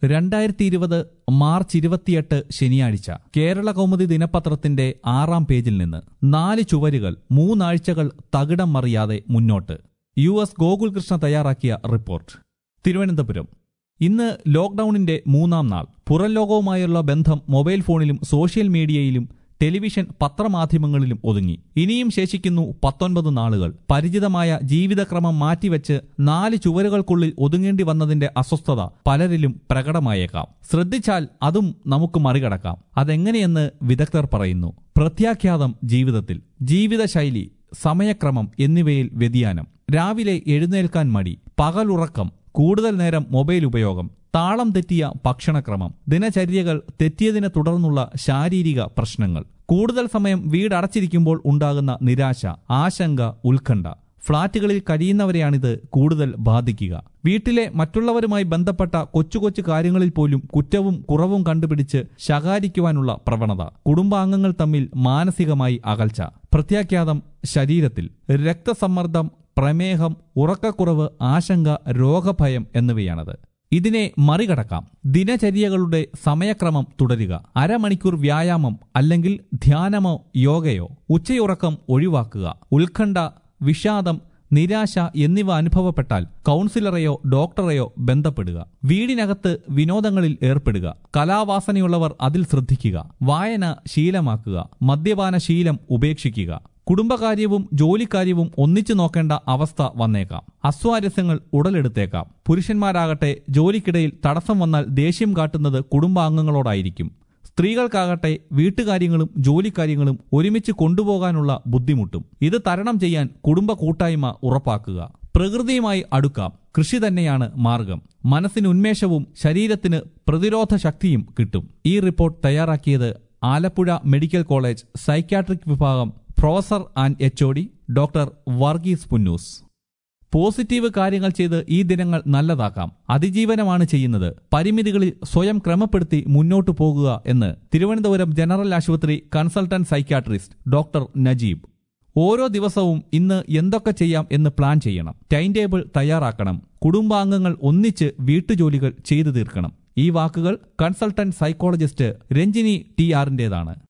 രണ്ടായിരത്തി ഇരുപത് മാർച്ച് ഇരുപത്തിയെട്ട് ശനിയാഴ്ച കേരള കൗമുദി ദിനപത്രത്തിന്റെ ആറാം പേജിൽ നിന്ന് നാല് ചുവരുകൾ മൂന്നാഴ്ചകൾ തകിടം മറിയാതെ മുന്നോട്ട് യു എസ് ഗോകുൽ കൃഷ്ണ തയ്യാറാക്കിയ റിപ്പോർട്ട് തിരുവനന്തപുരം ഇന്ന് ലോക്ഡൌണിന്റെ മൂന്നാം നാൾ പുറം ലോകവുമായുള്ള ബന്ധം മൊബൈൽ ഫോണിലും സോഷ്യൽ മീഡിയയിലും ടെലിവിഷൻ പത്രമാധ്യമങ്ങളിലും ഒതുങ്ങി ഇനിയും ശേഷിക്കുന്നു പത്തൊൻപത് നാളുകൾ പരിചിതമായ ജീവിതക്രമം മാറ്റിവെച്ച് നാല് ചുവരുകൾക്കുള്ളിൽ ഒതുങ്ങേണ്ടി വന്നതിന്റെ അസ്വസ്ഥത പലരിലും പ്രകടമായേക്കാം ശ്രദ്ധിച്ചാൽ അതും നമുക്ക് മറികടക്കാം അതെങ്ങനെയെന്ന് വിദഗ്ധർ പറയുന്നു പ്രത്യാഖ്യാതം ജീവിതത്തിൽ ജീവിതശൈലി സമയക്രമം എന്നിവയിൽ വ്യതിയാനം രാവിലെ എഴുന്നേൽക്കാൻ മടി പകലുറക്കം കൂടുതൽ നേരം മൊബൈൽ ഉപയോഗം താളം തെറ്റിയ ഭക്ഷണക്രമം ദിനചര്യകൾ തെറ്റിയതിനെ തുടർന്നുള്ള ശാരീരിക പ്രശ്നങ്ങൾ കൂടുതൽ സമയം വീടടച്ചിരിക്കുമ്പോൾ ഉണ്ടാകുന്ന നിരാശ ആശങ്ക ഉത്കണ്ഠ ഫ്ളാറ്റുകളിൽ കഴിയുന്നവരെയാണിത് കൂടുതൽ ബാധിക്കുക വീട്ടിലെ മറ്റുള്ളവരുമായി ബന്ധപ്പെട്ട കൊച്ചു കൊച്ചു കാര്യങ്ങളിൽ പോലും കുറ്റവും കുറവും കണ്ടുപിടിച്ച് ശകാരിക്കുവാനുള്ള പ്രവണത കുടുംബാംഗങ്ങൾ തമ്മിൽ മാനസികമായി അകൽച്ച പ്രത്യാഖ്യാതം ശരീരത്തിൽ രക്തസമ്മർദ്ദം പ്രമേഹം ഉറക്കക്കുറവ് ആശങ്ക രോഗഭയം എന്നിവയാണത് ഇതിനെ മറികടക്കാം ദിനചര്യകളുടെ സമയക്രമം തുടരുക അരമണിക്കൂർ വ്യായാമം അല്ലെങ്കിൽ ധ്യാനമോ യോഗയോ ഉച്ചയുറക്കം ഒഴിവാക്കുക ഉത്കണ്ഠ വിഷാദം നിരാശ എന്നിവ അനുഭവപ്പെട്ടാൽ കൗൺസിലറെയോ ഡോക്ടറെയോ ബന്ധപ്പെടുക വീടിനകത്ത് വിനോദങ്ങളിൽ ഏർപ്പെടുക കലാവാസനയുള്ളവർ അതിൽ ശ്രദ്ധിക്കുക വായന ശീലമാക്കുക മദ്യപാന ശീലം ഉപേക്ഷിക്കുക കുടുംബകാര്യവും ജോലിക്കാര്യവും ഒന്നിച്ചു നോക്കേണ്ട അവസ്ഥ വന്നേക്കാം അസ്വാരസ്യങ്ങൾ ഉടലെടുത്തേക്കാം പുരുഷന്മാരാകട്ടെ ജോലിക്കിടയിൽ തടസ്സം വന്നാൽ ദേഷ്യം കാട്ടുന്നത് കുടുംബാംഗങ്ങളോടായിരിക്കും സ്ത്രീകൾക്കാകട്ടെ വീട്ടുകാര്യങ്ങളും ജോലിക്കാര്യങ്ങളും ഒരുമിച്ച് കൊണ്ടുപോകാനുള്ള ബുദ്ധിമുട്ടും ഇത് തരണം ചെയ്യാൻ കുടുംബ കൂട്ടായ്മ ഉറപ്പാക്കുക പ്രകൃതിയുമായി അടുക്കാം കൃഷി തന്നെയാണ് മാർഗം മനസ്സിന് ഉന്മേഷവും ശരീരത്തിന് പ്രതിരോധ ശക്തിയും കിട്ടും ഈ റിപ്പോർട്ട് തയ്യാറാക്കിയത് ആലപ്പുഴ മെഡിക്കൽ കോളേജ് സൈക്യാട്രിക് വിഭാഗം professor and H O D doctor Varghese Punnoose positive കാര്യങ്ങൾ ചെയ്ത് ഈ ദിനങ്ങൾ നല്ലതാക്കാം അതിജീവനമാണ് ചെയ്യുന്നത് പരിമിതികളിൽ സ്വയം ക്രമപ്പെടുത്തി മുന്നോട്ടു പോകുക എന്ന് തിരുവനന്തപുരം ജനറൽ ആശുപത്രി കൺസൾട്ടന്റ് സൈക്യാട്രിസ്റ്റ് ഡോക്ടർ നജീബ് ഓരോ ദിവസവും ഇന്ന് എന്തൊക്കെ ചെയ്യാം എന്ന് പ്ലാൻ ചെയ്യണം ടൈം ടേബിൾ തയ്യാറാക്കണം കുടുംബാംഗങ്ങൾ ഒന്നിച്ച് വീട്ടുജോലികൾ ചെയ്തു തീർക്കണം ഈ വാക്കുകൾ കൺസൾട്ടന്റ് സൈക്കോളജിസ്റ്റ് രഞ്ജിനി ടി ആറിന്റേതാണ്